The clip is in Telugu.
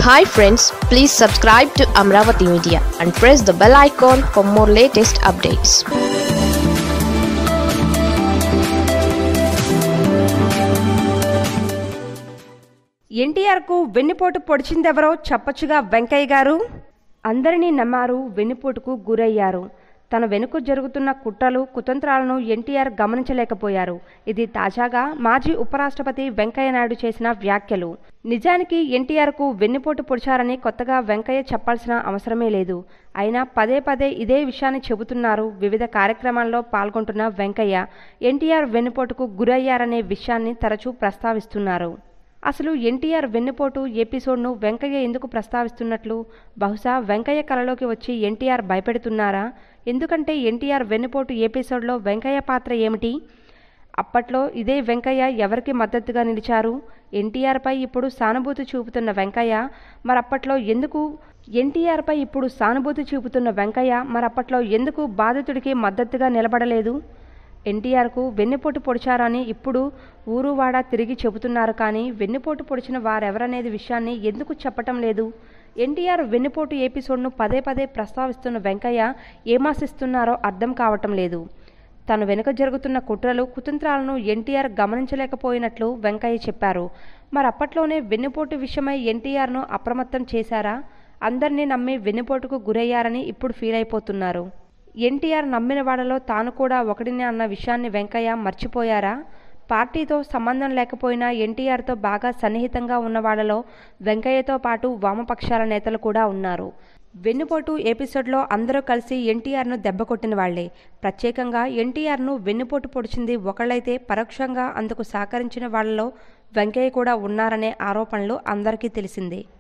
hi friends please subscribe to Amaravati media and press the bell icon for more latest updates ఎన్టీఆర్కు వెన్నుపోటు పొడిచిందెవరో చెప్పొచ్చుగా వెంకయ్య గారు అందరినీ నమ్మారు వెన్నుపోటుకు గురయ్యారు తన వెనుక జరుగుతున్న కుట్రలు కుతంత్రాలను ఎన్టీఆర్ గమనించలేకపోయారు ఇది తాజాగా మాజీ ఉపరాష్ట్రపతి వెంకయ్య నాయుడు చేసిన వ్యాఖ్యలు నిజానికి ఎన్టీఆర్కు వెన్నుపోటు పొడిచారని కొత్తగా వెంకయ్య చెప్పాల్సిన అవసరమే లేదు అయినా పదే పదే ఇదే విషయాన్ని చెబుతున్నారు వివిధ కార్యక్రమాల్లో పాల్గొంటున్న వెంకయ్య ఎన్టీఆర్ వెన్నుపోటుకు గురయ్యారనే విషయాన్ని తరచూ ప్రస్తావిస్తున్నారు అసలు ఎన్టీఆర్ వెన్నుపోటు ఎపిసోడ్ను వెంకయ్య ఎందుకు ప్రస్తావిస్తున్నట్లు బహుశా వెంకయ్య కలలోకి వచ్చి ఎన్టీఆర్ భయపెడుతున్నారా ఎందుకంటే ఎన్టీఆర్ వెన్నుపోటు ఎపిసోడ్లో వెంకయ్య పాత్ర ఏమిటి అప్పట్లో ఇదే వెంకయ్య ఎవరికి మద్దతుగా నిలిచారు ఎన్టీఆర్పై ఇప్పుడు సానుభూతి చూపుతున్న వెంకయ్య మరప్పట్లో ఎందుకు ఎన్టీఆర్పై ఇప్పుడు సానుభూతి చూపుతున్న వెంకయ్య మరప్పట్లో ఎందుకు బాధితుడికి మద్దతుగా నిలబడలేదు ఎన్టీఆర్కు వెన్నుపోటు పొడిచారని ఇప్పుడు ఊరువాడ తిరిగి చెబుతున్నారు కానీ వెన్నుపోటు పొడిచిన వారెవరనేది విషయాన్ని ఎందుకు చెప్పటం లేదు ఎన్టీఆర్ వెన్నుపోటు ఎపిసోడ్ను పదే పదే ప్రస్తావిస్తున్న వెంకయ్య ఏమాశిస్తున్నారో అర్థం కావటం లేదు తను వెనుక జరుగుతున్న కుట్రలు కుతంత్రాలను ఎన్టీఆర్ గమనించలేకపోయినట్లు వెంకయ్య చెప్పారు మరి అప్పట్లోనే వెన్నుపోటు విషయమై ఎన్టీఆర్ను అప్రమత్తం చేశారా అందరినీ నమ్మి వెన్నుపోటుకు గురయ్యారని ఇప్పుడు ఫీల్ అయిపోతున్నారు ఎన్టీఆర్ నమ్మిన వాళ్ళలో తాను కూడా ఒకడిని అన్న విషయాన్ని వెంకయ్య మర్చిపోయారా పార్టీతో సంబంధం లేకపోయినా ఎన్టీఆర్తో బాగా సన్నిహితంగా ఉన్న వాళ్ళలో వెంకయ్యతో పాటు వామపక్షాల నేతలు కూడా ఉన్నారు వెన్నుపోటు ఎపిసోడ్లో అందరూ కలిసి ఎన్టీఆర్ను దెబ్బకొట్టిన వాళ్లే ప్రత్యేకంగా ఎన్టీఆర్ను వెన్నుపోటు పొడిచింది ఒకళ్ళైతే పరోక్షంగా అందుకు సహకరించిన వాళ్ళలో వెంకయ్య కూడా ఉన్నారనే ఆరోపణలు అందరికీ తెలిసిందే